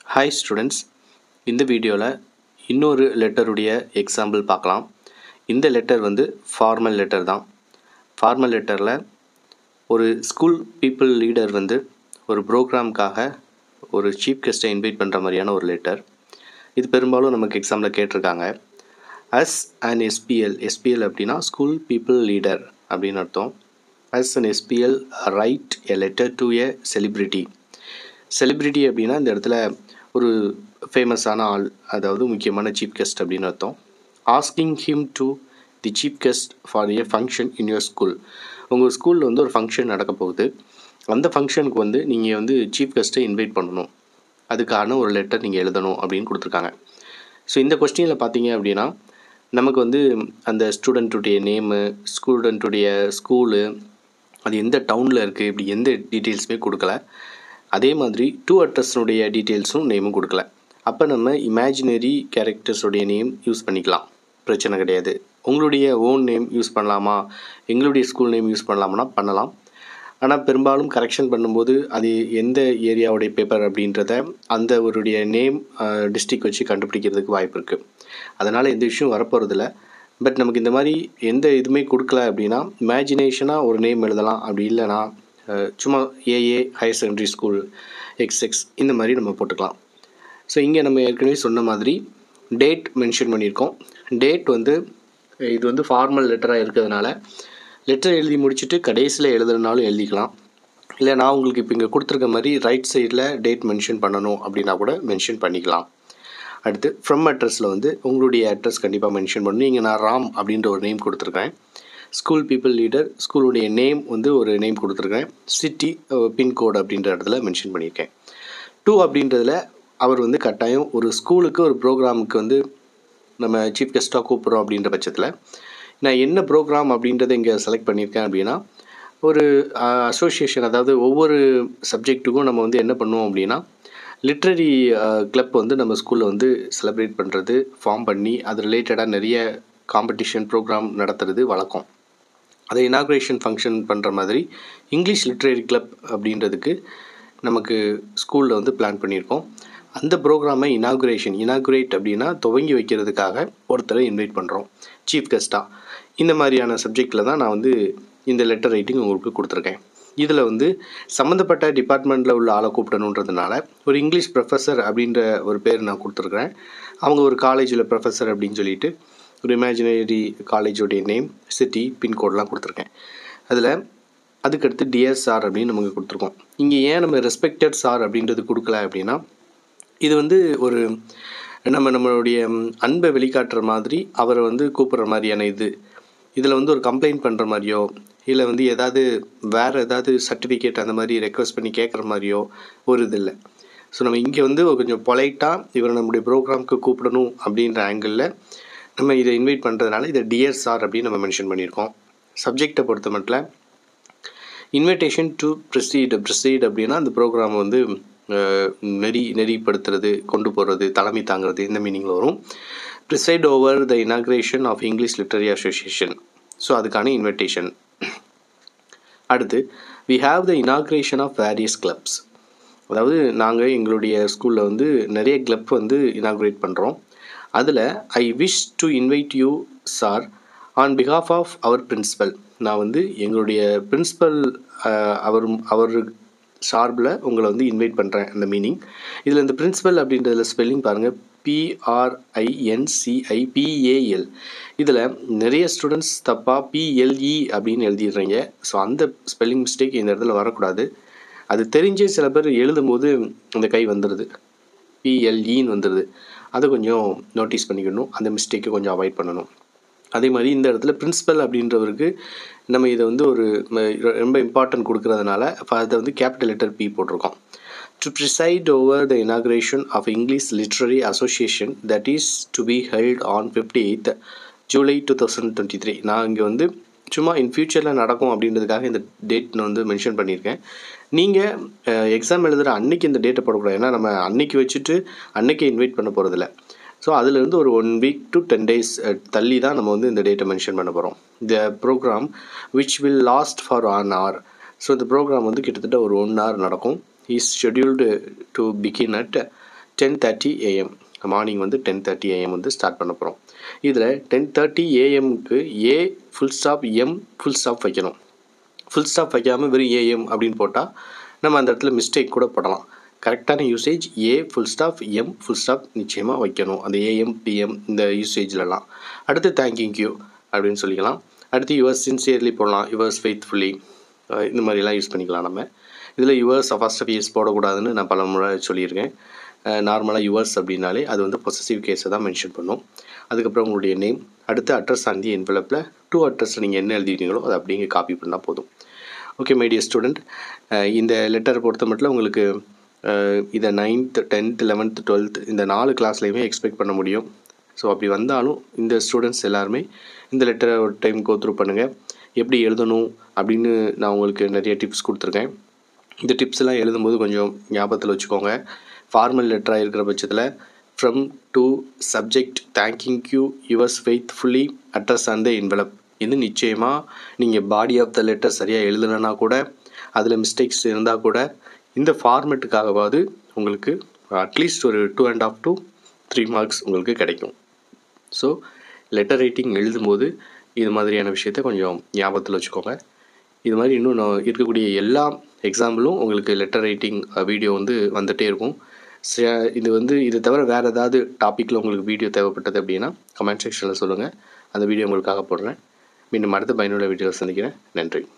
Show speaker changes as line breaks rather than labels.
hi students இந்த வீடியோவில் இன்னொரு லெட்டருடைய எக்ஸாம்பிள் பார்க்கலாம் இந்த லெட்டர் வந்து ஃபார்மல் லெட்டர் தான் ஃபார்மல் லெட்டரில் ஒரு ஸ்கூல் பீப்புள் லீடர் வந்து ஒரு ப்ரோக்ராம்க்காக ஒரு சீஃப் கெஸ்ட்டை இன்வைட் பண்ணுற மாதிரியான ஒரு லெட்டர் இது பெரும்பாலும் நமக்கு எக்ஸாமில் கேட்டிருக்காங்க அஸ் அண்ட் எஸ்பிஎல் எஸ்பிஎல் அப்படின்னா ஸ்கூல் பீப்புள் லீடர் அப்படின்னு அர்த்தம் as and SPL write a letter to a celebrity celebrity அப்படின்னா இந்த இடத்துல ஒரு ஃபேமஸான ஆள் அதாவது முக்கியமான சீஃப் கெஸ்ட் அப்படின்னு அர்த்தம் asking him to the chief guest for a function in your school உங்கள் ஸ்கூலில் வந்து ஒரு ஃபங்க்ஷன் நடக்க போகுது அந்த ஃபங்க்ஷனுக்கு வந்து நீங்கள் வந்து சீஃப் கெஸ்ட்டை இன்வைட் பண்ணணும் அதுக்கான ஒரு லெட்டர் நீங்கள் எழுதணும் அப்படின்னு கொடுத்துருக்காங்க ஸோ இந்த கொஸ்டினில் பார்த்தீங்க அப்படின்னா நமக்கு வந்து அந்த ஸ்டூடெண்ட்டுடைய நேமு ஸ்டூடெண்ட்டுடைய ஸ்கூலு அது எந்த டவுனில் இருக்குது இப்படி எந்த டீட்டெயில்ஸுமே கொடுக்கல அதே மாதிரி டூ அட்ரஸ்னுடைய டீட்டெயில்ஸும் நேமும் கொடுக்கல அப்போ நம்ம இமேஜினரி கேரக்டர்ஸுடைய நேம் யூஸ் பண்ணிக்கலாம் பிரச்சனை கிடையாது உங்களுடைய ஓன் நேம் யூஸ் பண்ணலாமா எங்களுடைய ஸ்கூல் நேம் யூஸ் பண்ணலாமா பண்ணலாம் ஆனால் பெரும்பாலும் கரெக்ஷன் பண்ணும்போது அது எந்த ஏரியாவுடைய பேப்பர் அப்படின்றத அந்த ஒருடைய நேம் டிஸ்ட்ரிக் வச்சு கண்டுபிடிக்கிறதுக்கு வாய்ப்பு இருக்குது அதனால் எந்த விஷயம் வரப்போகிறதில்ல பட் நமக்கு இந்த மாதிரி எந்த இதுவுமே கொடுக்கல அப்படின்னா இமேஜினேஷனாக ஒரு நேம் எழுதலாம் அப்படி இல்லைனா சும்மா ஏஏ higher secondary school X X இந்த மாதிரி நம்ம போட்டுக்கலாம் ஸோ இங்கே நம்ம ஏற்கனவே சொன்ன மாதிரி டேட் மென்ஷன் பண்ணியிருக்கோம் டேட் வந்து இது வந்து ஃபார்மல் லெட்டராக இருக்கிறதுனால லெட்டர் எழுதி முடிச்சுட்டு கடைசியில் எழுதுறதுனாலும் எழுதிக்கலாம் இல்லை நான் உங்களுக்கு இப்போ இங்கே கொடுத்துருக்க மாதிரி ரைட் சைடில் டேட் மென்ஷன் பண்ணணும் அப்படின்னா கூட மென்ஷன் பண்ணிக்கலாம் அடுத்து ஃப்ரம் அட்ரஸில் வந்து உங்களுடைய அட்ரஸ் கண்டிப்பாக மென்ஷன் பண்ணணும் இங்கே நான் ராம் அப்படின்ற ஒரு நேம் கொடுத்துருக்கேன் ஸ்கூல் பீப்புள் லீடர் ஸ்கூலுடைய நேம் வந்து ஒரு நேம் கொடுத்துருக்கேன் சிட்டி பின்கோடு அப்படின்ற இடத்துல மென்ஷன் பண்ணியிருக்கேன் டூ அப்படின்றதுல அவர் வந்து கட்டாயம் ஒரு ஸ்கூலுக்கு ஒரு ப்ரோக்ராமுக்கு வந்து நம்ம சீஃப் கெஸ்ட்டாக கூப்பிட்றோம் அப்படின்ற பட்சத்தில் நான் என்ன ப்ரோக்ராம் அப்படின்றத இங்கே செலக்ட் பண்ணியிருக்கேன் அப்படின்னா ஒரு அசோசியேஷன் அதாவது ஒவ்வொரு சப்ஜெக்ட்டுக்கும் நம்ம வந்து என்ன பண்ணுவோம் அப்படின்னா லிட்ரரி கிளப் வந்து நம்ம ஸ்கூலில் வந்து செலிப்ரேட் பண்ணுறது ஃபார்ம் பண்ணி அது ரிலேட்டடாக நிறைய காம்படிஷன் ப்ரோக்ராம் நடத்துறது வழக்கம் அதை இனாக்ரேஷன் ஃபங்க்ஷன் பண்ணுற மாதிரி இங்கிலீஷ் லிட்ரரி கிளப் அப்படின்றதுக்கு நமக்கு ஸ்கூலில் வந்து பிளான் பண்ணியிருக்கோம் அந்த ப்ரோக்ராமை இனாகுரேஷன் இனாகுரேட் அப்படின்னா துவங்கி வைக்கிறதுக்காக ஒருத்தரை இன்வைட் பண்ணுறோம் சீஃப் கெஸ்ட்டாக இந்த மாதிரியான சப்ஜெக்டில் தான் நான் வந்து இந்த லெட்டர் ரைட்டிங் உங்களுக்கு கொடுத்துருக்கேன் இதில் வந்து சம்மந்தப்பட்ட டிபார்ட்மெண்ட்டில் உள்ள ஆளை கூப்பிடணுன்றதுனால ஒரு இங்கிலீஷ் ப்ரொஃபஸர் அப்படின்ற ஒரு பேர் நான் கொடுத்துருக்குறேன் அவங்க ஒரு காலேஜில் ப்ரொஃபஸர் அப்படின்னு சொல்லிட்டு ஒரு இமேஜினரி காலேஜோடைய நேம் சிட்டி பின்கோடெலாம் கொடுத்துருக்கேன் அதில் அதுக்கடுத்து டிஎஸ் சார் அப்படின்னு நமக்கு கொடுத்துருக்கோம் இங்கே ஏன் நம்ம ரெஸ்பெக்டட் சார் அப்படின்றது கொடுக்கல அப்படின்னா இது வந்து ஒரு நம்ம நம்மளுடைய அன்பை வெளிக்காட்டுற மாதிரி அவரை வந்து கூப்பிட்ற மாதிரியான இது இதில் வந்து ஒரு கம்ப்ளைண்ட் பண்ணுற மாதிரியோ இல்லை வந்து ஏதாவது வேறு ஏதாவது சர்டிஃபிகேட் அந்த மாதிரி ரெக்வஸ்ட் பண்ணி கேட்குற மாதிரியோ ஒரு இது இல்லை ஸோ நம்ம இங்கே வந்து கொஞ்சம் பொலைட்டாக இவரை நம்முடைய ப்ரோக்ராம்க்கு கூப்பிடணும் அப்படின்ற ஆங்கிளில் நம்ம இதை இன்வைட் பண்ணுறதுனால இதை டியர் சார் அப்படின்னு நம்ம மென்ஷன் பண்ணியிருக்கோம் சப்ஜெக்டை பொறுத்த மட்டும் இன்விடேஷன் டு ப்ரிசீட் ப்ரிசீட் அப்படின்னா அந்த ப்ரோக்ராம் வந்து நெறி நெறிப்படுத்துறது கொண்டு போகிறது தலைமை தாங்கிறது இந்த மீனிங்கில் வரும் preside over the inauguration of English literary association so அதுக்கான இன்விடேஷன் அடுத்து we have the inauguration of various clubs அதாவது நாங்கள் எங்களுடைய ஸ்கூலில் வந்து நிறைய கிளப் வந்து இனாக்ரேட் பண்ணுறோம் அதில் I wish to invite you sir on behalf of our principal நான் வந்து எங்களுடைய பிரின்ஸிபல் அவர் அவர் சார்பில் உங்களை வந்து இன்வைட் பண்ணுறேன் அந்த மீனிங் இதில் இந்த பிரின்ஸிபல் அப்படின்றதுல ஸ்பெல்லிங் பாருங்கள் பிஆர்ஐஎன்சிஐபிஏஎல் இதில் நிறைய ஸ்டூடெண்ட்ஸ் தப்பாக பிஎல்இ அப்படின்னு எழுதிடுறீங்க ஸோ அந்த ஸ்பெல்லிங் மிஸ்டேக் இந்த இடத்துல வரக்கூடாது அது தெரிஞ்சே சில பேர் எழுதும்போது அந்த கை வந்துடுது பிஎல்இன்னு வந்துடுது அதை கொஞ்சம் நோட்டீஸ் பண்ணிக்கணும் அந்த மிஸ்டேக்கை கொஞ்சம் அவாய்ட் பண்ணணும் அதே மாதிரி இந்த இடத்துல பிரின்ஸிபல் அப்படின்றவருக்கு நம்ம இதை வந்து ஒரு ரொம்ப இம்பார்ட்டன்ட் கொடுக்கறதுனால அதை வந்து கேபிட்டல் லெட்டர் பி போட்டிருக்கோம் to preside over the inauguration of English literary association that is to be held on fifty eighth July two thousand twenty three நான் இங்கே வந்து சும்மா இன் ஃப்யூச்சரில் நடக்கும் அப்படின்றதுக்காக இந்த டேட் நான் வந்து மென்ஷன் பண்ணியிருக்கேன் நீங்கள் எக்ஸாம் எழுதுகிற அன்னைக்கு இந்த டேட்டை போடக்கூடாது ஏன்னா நம்ம அன்னைக்கு வச்சுட்டு அன்னைக்கே இன்வைட் பண்ண போகிறதில்ல ஸோ அதுலேருந்து ஒரு one week to ten days தள்ளி தான் நம்ம வந்து இந்த டேட்டை மென்ஷன் பண்ண போகிறோம் இந்த program which will last for one hour so இந்த ப்ரோக்ராம் வந்து கிட்டத்தட்ட ஒரு ஒன் ஹவர் நடக்கும் is scheduled to begin at ten thirty AM morning வந்து டென் தேர்ட்டி ஏஎம் வந்து ஸ்டார்ட் பண்ண போகிறோம் இதில் டென் தேர்ட்டி ஏஎம்க்கு A full stop M full stop வைக்கணும் ஃபுல் ஸ்டாப் வைக்காமல் வெறும் ஏஎம் அப்படின்னு போட்டால் நம்ம அந்த இடத்துல மிஸ்டேக் கூட போடலாம் கரெக்டான usage A full stop M full stop நிச்சயமாக வைக்கணும் அந்த ஏஎம் பிஎம் இந்த யூசேஜ்லலாம் அடுத்து தேங்க்யூ கியூ அப்படின்னு சொல்லிக்கலாம் அடுத்து யுவர்ஸ் சின்சியர்லி போடலாம் யுவர்ஸ் ஃபெய்த்ஃபுல்லி இந்த மாதிரிலாம் யூஸ் பண்ணிக்கலாம் நம்ம இதில் யுவர்ஸ் ஃபர்ஸ்ட் ஆஃப் இயர்ஸ் போடக்கூடாதுன்னு நான் பல முறை சொல்லியிருக்கேன் நார்மலாக யுவர்ஸ் அப்படின்னாலே அது வந்து பொசசிவ் கேஸை தான் மென்ஷன் பண்ணும் அதுக்கப்புறம் உங்களுடைய நேம் அடுத்து அட்ரஸ் அந்த என்வலப்பில் டூ அட்ரஸ் நீங்கள் என்ன எழுதிட்டீங்களோ அதை அப்படிங்க காப்பி பண்ணால் போதும் ஓகே மைடிய ஸ்டூடெண்ட் இந்த லெட்டரை பொறுத்த மட்டும் உங்களுக்கு இதை நைன்த்து டென்த் லெவன்த்து டுவெல்த் இந்த நாலு கிளாஸ்லேயுமே எக்ஸ்பெக்ட் பண்ண முடியும் ஸோ அப்படி வந்தாலும் இந்த ஸ்டூடெண்ட்ஸ் எல்லாருமே இந்த லெட்டரை ஒரு டைம் கோத்ரூ பண்ணுங்கள் எப்படி எழுதணும் அப்படின்னு நான் உங்களுக்கு நிறைய டிப்ஸ் கொடுத்துருக்கேன் இந்த டிப்ஸ் எல்லாம் எழுதும்போது கொஞ்சம் ஞாபகத்தில் வச்சுக்கோங்க ஃபார்மல் லெட்டராக இருக்கிற பட்சத்தில் from to subject thanking you yours faithfully address அந்த என்வலப் இது நிச்சயமாக நீங்கள் பாடி ஆஃப் த லெட்டர் சரியாக எழுதலைன்னா கூட அதில் மிஸ்டேக்ஸ் இருந்தால் கூட இந்த ஃபார்மெட்டுக்காகவாவது உங்களுக்கு அட்லீஸ்ட் ஒரு two and half two three marks உங்களுக்கு கிடைக்கும் ஸோ லெட்டர் ரைட்டிங் எழுதும்போது இது மாதிரியான விஷயத்த கொஞ்சம் ஞாபகத்தில் வச்சுக்கோங்க இது மாதிரி இன்னும் நான் இருக்கக்கூடிய எல்லா எக்ஸாம்பிளும் உங்களுக்கு லெட்டர் ரைட்டிங் வீடியோ வந்து வந்துகிட்டே இருக்கும் இது வந்து இது தவிர வேறு ஏதாவது டாப்பிக்கில் உங்களுக்கு வீடியோ தேவைப்பட்டது அப்படின்னா கமெண்ட் செக்ஷனில் சொல்லுங்கள் அந்த வீடியோ உங்களுக்காக போடுறேன் மீண்டும் அடுத்த பயனுள்ள வீடியோவில் சந்திக்கிறேன் நன்றி